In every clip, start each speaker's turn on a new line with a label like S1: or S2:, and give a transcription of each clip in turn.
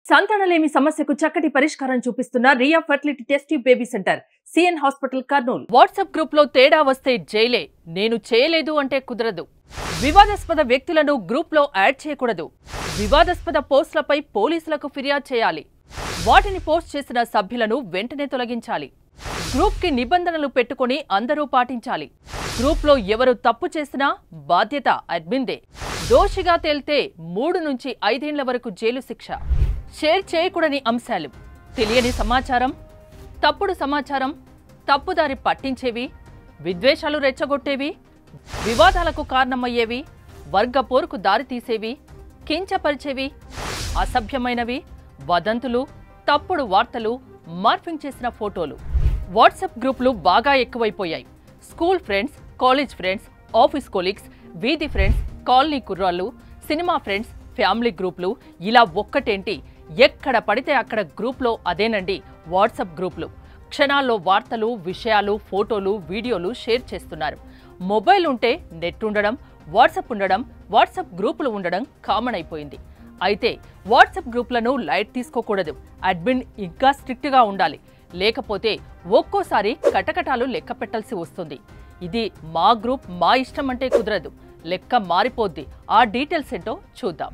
S1: సంతానలేమి సమస్యకు చక్కటి పరిష్కారం చూపిస్తున్న Riya fertility test baby centre CN hospital Kurnool WhatsApp group లో తేడా వస్తే జైలే నేను చేయలేదు అంటే కుదరదు వివాదాస్పద వ్యక్తులను గ్రూప్ లో యాడ్ చేయకూడదు వివాదాస్పద పోస్టులపై పోలీసులకు ఫిర్యాదు చేయాలి వాటిని పోస్ట్ చేసిన సభ్యులను వెంటనే తొలగించాలి గ్రూప్ కి నిబంధనలు పెట్టుకొని అందరూ పాటించాలి గ్రూప్ లో ఎవరు తప్పు చేసినా బాధ్యత అడ్మిన్దే దోషిగా తేలితే మూడు నుంచి ఐదేండ్ల వరకు జైలు శిక్ష షేర్ చేయకూడని అంశాలు తెలియని సమాచారం తప్పుడు సమాచారం తప్పుదారి పట్టించేవి విద్వేషాలు రెచ్చగొట్టేవి వివాదాలకు కారణమయ్యేవి వర్గ పోరుకు దారితీసేవి కించపరిచేవి అసభ్యమైనవి వదంతులు తప్పుడు వార్తలు మార్ఫింగ్ చేసిన ఫోటోలు వాట్సాప్ గ్రూపులు బాగా ఎక్కువైపోయాయి school friends college friends office colleagues వీధి ఫ్రెండ్స్ కాలనీ కుర్రాళ్ళు సినిమా ఫ్రెండ్స్ ఫ్యామిలీ గ్రూపులు ఇలా ఒక్కటేంటి ఎక్కడ పడితే అక్కడ గ్రూప్లో అదేనండి వాట్సాప్ గ్రూపులు క్షణాల్లో వార్తలు విషయాలు ఫోటోలు వీడియోలు షేర్ చేస్తున్నారు మొబైల్ ఉంటే నెట్ ఉండడం వాట్సాప్ ఉండడం వాట్సాప్ గ్రూపులు ఉండడం కామన్ అయిపోయింది అయితే వాట్సాప్ గ్రూపులను లైట్ తీసుకోకూడదు అడ్మిన్ ఇంకా స్ట్రిక్ట్గా ఉండాలి లేకపోతే ఒక్కోసారి కటకటాలు లెక్క పెట్టాల్సి వస్తుంది ఇది మా గ్రూప్ మా ఇష్టం అంటే కుదరదు లెక్క మారిపోద్ది ఆ డీటెయిల్స్ ఏంటో చూద్దాం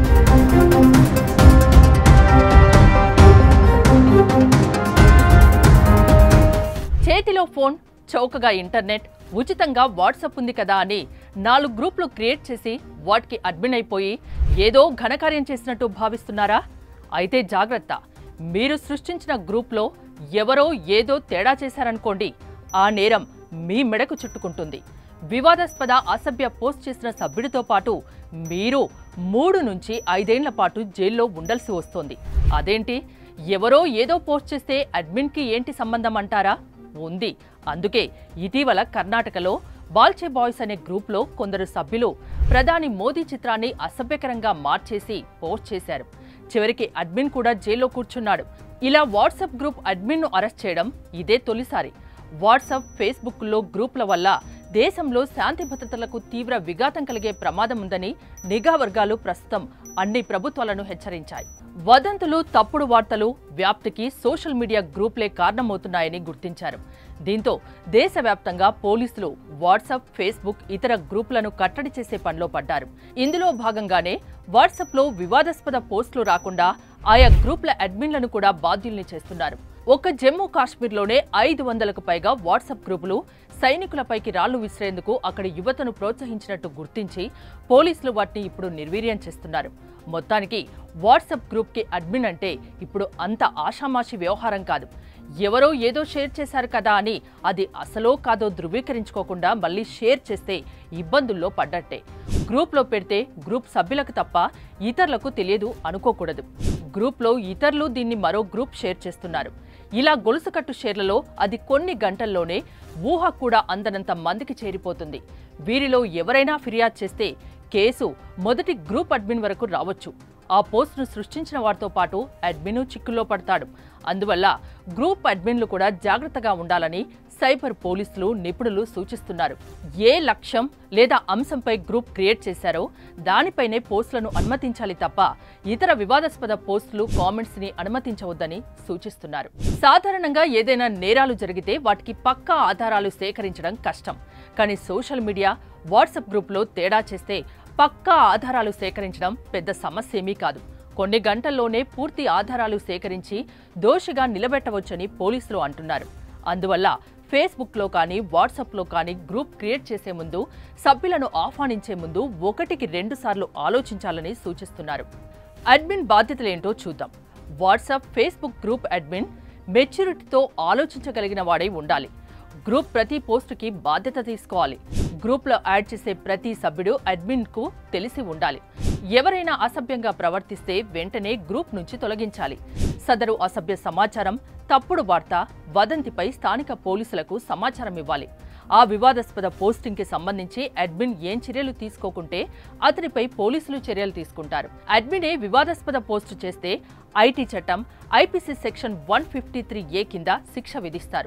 S1: చేతిలో ఫోన్ చౌకగా ఇంటర్నెట్ ఉచితంగా వాట్సాప్ ఉంది కదా అని నాలుగు గ్రూపులు క్రియేట్ చేసి వాటికి అడ్మిన్ అయిపోయి ఏదో ఘనకార్యం చేసినట్టు భావిస్తున్నారా అయితే జాగ్రత్త మీరు సృష్టించిన గ్రూప్లో ఎవరో ఏదో తేడా చేశారనుకోండి ఆ నేరం మీ మెడకు చుట్టుకుంటుంది వివాదాస్పద అసభ్య పోస్ట్ చేసిన సభ్యుడితో పాటు మీరు మూడు నుంచి ఐదేళ్ల పాటు జైల్లో ఉండాల్సి వస్తోంది అదేంటి ఎవరో ఏదో పోస్ట్ చేస్తే అడ్మిన్కి ఏంటి సంబంధం అంటారా ఉంది అందుకే ఇటీవల కర్ణాటకలో బాల్చే బాయ్స్ అనే గ్రూప్లో కొందరు సభ్యులు ప్రధాని మోదీ చిత్రాన్ని అసభ్యకరంగా మార్చేసి పోస్ట్ చేశారు చివరికి అడ్మిన్ కూడా జైల్లో కూర్చున్నాడు ఇలా వాట్సాప్ గ్రూప్ అడ్మిన్ను అరెస్ట్ చేయడం ఇదే తొలిసారి వాట్సాప్ ఫేస్బుక్లో గ్రూపుల వల్ల దేశంలో శాంతి భద్రతలకు తీవ్ర విఘాతం కలిగే ప్రమాదం ఉందని నిఘా వర్గాలు ప్రస్తుతం అన్ని ప్రభుత్వాలను హెచ్చరించాయి వదంతులు తప్పుడు వార్తలు వ్యాప్తికి సోషల్ మీడియా గ్రూప్లే కారణమవుతున్నాయని గుర్తించారు దీంతో దేశవ్యాప్తంగా పోలీసులు వాట్సాప్ ఫేస్బుక్ ఇతర గ్రూపులను కట్టడి చేసే పనిలో పడ్డారు ఇందులో భాగంగానే వాట్సాప్లో వివాదాస్పద పోస్టులు రాకుండా ఆయా గ్రూప్ల అడ్మిన్లను కూడా బాధ్యుల్ని చేస్తున్నారు ఒక్క జమ్మూ కాశ్మీర్లోనే ఐదు వందలకు పైగా వాట్సాప్ గ్రూపులు సైనికులపైకి రాళ్లు విసిరేందుకు అక్కడి యువతను ప్రోత్సహించినట్టు గుర్తించి పోలీసులు వాటిని ఇప్పుడు నిర్వీర్యం చేస్తున్నారు మొత్తానికి వాట్సాప్ గ్రూప్కి అడ్మిన్ అంటే ఇప్పుడు అంత ఆషామాషి వ్యవహారం కాదు ఎవరో ఏదో షేర్ చేశారు కదా అని అది అసలో కాదో ధృవీకరించుకోకుండా మళ్ళీ షేర్ చేస్తే ఇబ్బందుల్లో పడ్డట్టే గ్రూప్లో పెడితే గ్రూప్ సభ్యులకు తప్ప ఇతరులకు తెలియదు అనుకోకూడదు గ్రూప్లో ఇతరులు దీన్ని మరో గ్రూప్ షేర్ చేస్తున్నారు ఇలా గొలుసుకట్టు షేర్లలో అది కొన్ని గంటల్లోనే ఊహ కూడా అందనంత మందికి చేరిపోతుంది వీరిలో ఎవరైనా ఫిర్యాదు చేస్తే కేసు మొదటి గ్రూప్ అడ్మిన్ వరకు రావచ్చు ఆ పోస్టును సృష్టించిన వారితో పాటు అడ్మిన్ చిక్కుల్లో పడతాడు అందువల్ల గ్రూప్ అడ్మిన్లు కూడా జాగ్రత్తగా ఉండాలని సైబర్ పోలీసులు నిపుణులు సూచిస్తున్నారు ఏ లక్ష్యం లేదా అంశంపై గ్రూప్ క్రియేట్ చేశారో దానిపైనే పోస్టులను అనుమతించాలి తప్ప ఇతర వివాదాస్పద పోస్టులు కామెంట్స్ ని అనుమతించవద్దని సూచిస్తున్నారు సాధారణంగా ఏదైనా నేరాలు జరిగితే వాటికి పక్కా ఆధారాలు సేకరించడం కష్టం కానీ సోషల్ మీడియా వాట్సాప్ గ్రూప్లో తేడా చేస్తే పక్కా ఆధారాలు సేకరించడం పెద్ద సమస్య ఏమీ కాదు కొన్ని గంటల్లోనే పూర్తి ఆధారాలు సేకరించి దోషిగా నిలబెట్టవచ్చని పోలీసులు అంటున్నారు అందువల్ల ఫేస్బుక్లో కానీ వాట్సాప్లో కానీ గ్రూప్ క్రియేట్ చేసే ముందు సభ్యులను ఆహ్వానించే ముందు ఒకటికి రెండు సార్లు ఆలోచించాలని సూచిస్తున్నారు అడ్మిన్ బాధ్యతలేంటో చూద్దాం వాట్సాప్ ఫేస్బుక్ గ్రూప్ అడ్మిన్ మెచ్యూరిటీతో ఆలోచించగలిగిన వాడై ఉండాలి గ్రూప్ ప్రతి పోస్టుకి బాధ్యత తీసుకోవాలి గ్రూప్లో యాడ్ చేసే ప్రతి సభ్యుడు అడ్మిన్కు తెలిసి ఉండాలి ఎవరైనా అసభ్యంగా ప్రవర్తిస్తే వెంటనే గ్రూప్ నుంచి తొలగించాలి సదరు అసభ్య సమాచారం తప్పుడు వార్త వదంతిపై స్థానిక పోలీసులకు సమాచారం ఇవ్వాలి ఆ వివాదాస్పద పోస్టింగ్ కి సంబంధించి అడ్మిన్ ఏం చర్యలు తీసుకోకుంటే అతనిపై పోలీసులు చర్యలు తీసుకుంటారు అడ్మినే వివాదాస్పద పోస్టు చేస్తే ఐటీ చట్టం IPC section one fifty three A కింద శిక్ష విధిస్తారు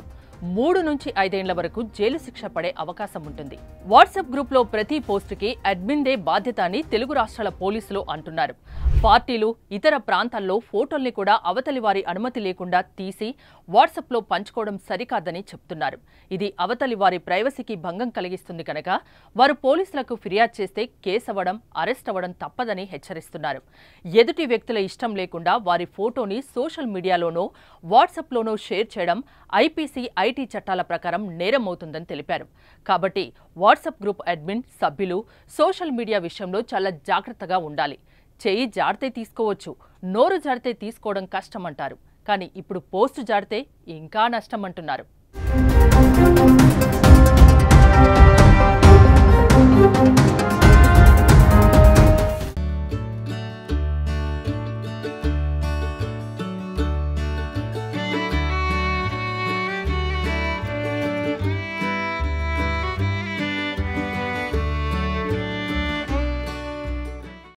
S1: మూడు నుంచి ఐదేళ్ల వరకు జైలు శిక్ష పడే అవకాశం ఉంటుంది వాట్సాప్ గ్రూప్లో ప్రతి పోస్టుకి అడ్మిన్దే బాధ్యత అని తెలుగు రాష్ట్రాల పోలీసులు అంటున్నారు పార్టీలు ఇతర ప్రాంతాల్లో ఫోటోల్ని కూడా అవతలి వారి అనుమతి లేకుండా తీసి వాట్సాప్లో పంచుకోవడం సరికాదని చెప్తున్నారు ఇది అవతలి వారి ప్రైవసీకి భంగం కలిగిస్తుంది కనుక వారు పోలీసులకు ఫిర్యాదు చేస్తే కేసు అవ్వడం అరెస్ట్ అవ్వడం తప్పదని హెచ్చరిస్తున్నారు ఎదుటి వ్యక్తుల ఇష్టం లేకుండా వారి ఫోటోని సోషల్ మీడియాలోనో వాట్సాప్లోనో షేర్ చేయడం ఐపీసీ ఐటీ చట్టాల ప్రకారం నేరమవుతుందని తెలిపారు కాబట్టి వాట్సాప్ గ్రూప్ అడ్మిన్ సభ్యులు సోషల్ మీడియా విషయంలో చాలా జాగ్రత్తగా ఉండాలి చెయ్యి జాడితే తీసుకోవచ్చు నోరు జాడితే తీసుకోవడం కష్టం అంటారు కానీ ఇప్పుడు పోస్టు జాడితే ఇంకా నష్టం అంటున్నారు